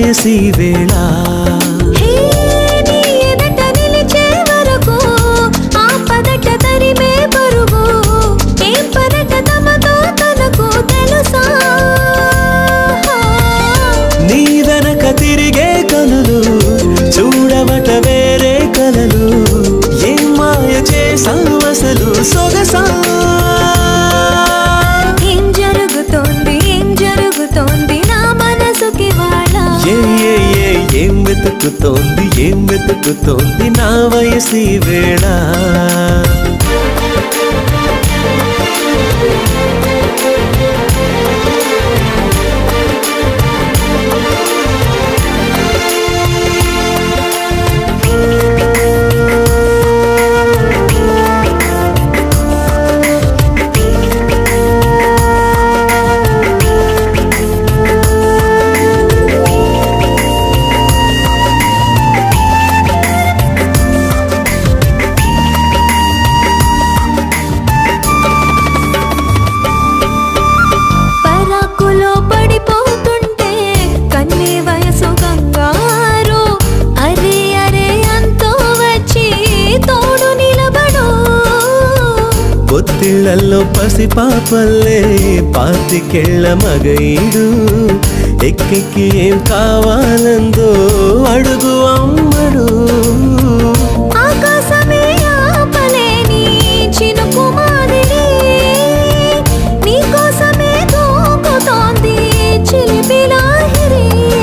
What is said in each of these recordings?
వయసి వేళ హే, నీ ఎదట నిలిచే వరకు ఆపదట తరిమే పరుగు ఏం పదట తమతో తనకు తెలుసా నీ వెనక తిరిగే కనులు చూడవట వేరే కలలు ఏం మాయ చేసావు అసలు సొగసా ఏం జరుగుతోంది ఏం జరుగుతోంది నా మనసుకి వాళ్ళ ఏ ఏ ఏ ఏం వెతుకుతోంది ఏం వెతుకుతోంది నా వయసి వేళ పరాకులో పడిపోతుంటే కన్నే వయసు కంగారు అరే అరే అంతో వచ్చి తోడు నిలబడు పొత్తిళ్లలో పసిపాపల్లే పాతికెళ్ళ మగైడు ఎక్కెక్కి ఏం కావాలందో అడుగు అమ్మడు ఆకాశమే ఆపలేని చినుకు మాదిరి నీకోసమే దూకుతోంది చిలిపి లాహిరి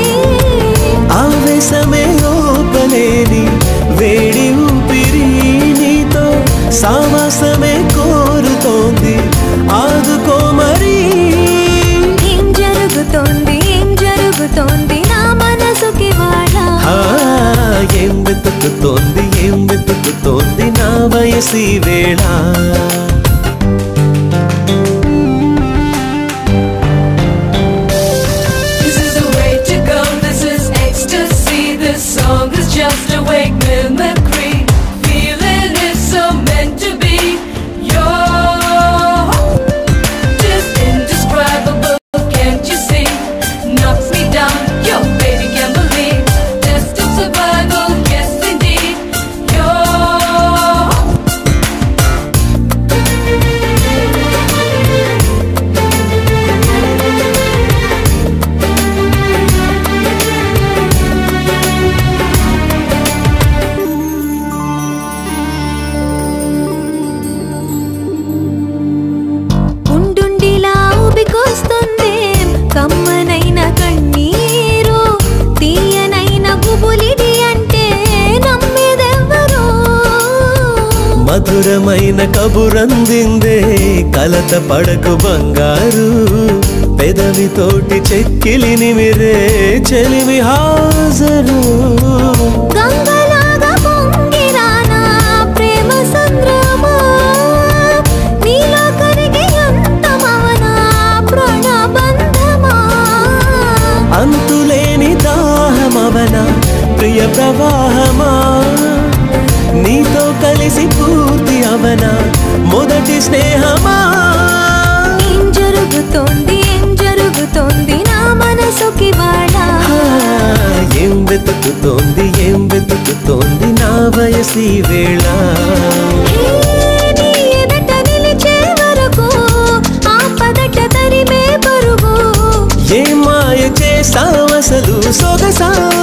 ఆవేశమే లోపలేని వేడి ఊపిరి నీతో సావాసమే కోరుతోంది ఆదుకో మరి ఏం జరుగుతోంది ఏం జరుగుతోంది నా మనసుకి వాళ్ళ ఆ, ఏం వెతుకుతోంది ఏం వెతుకుతోంది నా వయసి వేళ This is the way to go, this is ecstasy. This song is just a wake mimicry. Feeling is so meant to be. You're just indescribable, can't you see? Knocks me down, your baby can't believe. Destined survival, yes indeed. You're ఉండుండిలా ఊపికొస్తుంది కమ్మనైన కన్నీరు తీయనైన గుబులిడి అంటే నమ్మేదెవ్వరు మధురమైన కబురందిందే కలత పడకు బంగారు పెదవితోటి చెక్కిలి నిమిరే చెలిమి హాజరు గంగలాగా పొంగిరానా ప్రేమ సంద్రమా నీలో కరిగి అంతమవనా ప్రాణబంధమా అంతులేని దాహమవన ప్రియ ప్రవాహమా నీతో కలిసి పూర్తి అవన మొదటి స్నేహమా ఏం జరుగుతోంది ఏం జరుగుతోంది నా మనసుకి వాళ్ళ ఆ, ఏం వెతుకుతోంది ఏం వెతుకుతోంది నా వయసి వేళ హే, నీ ఎదట నిలిచే వరకు ఆపదట తరిమే పరుగు ఏ మాయ చేసావసలు సొగసా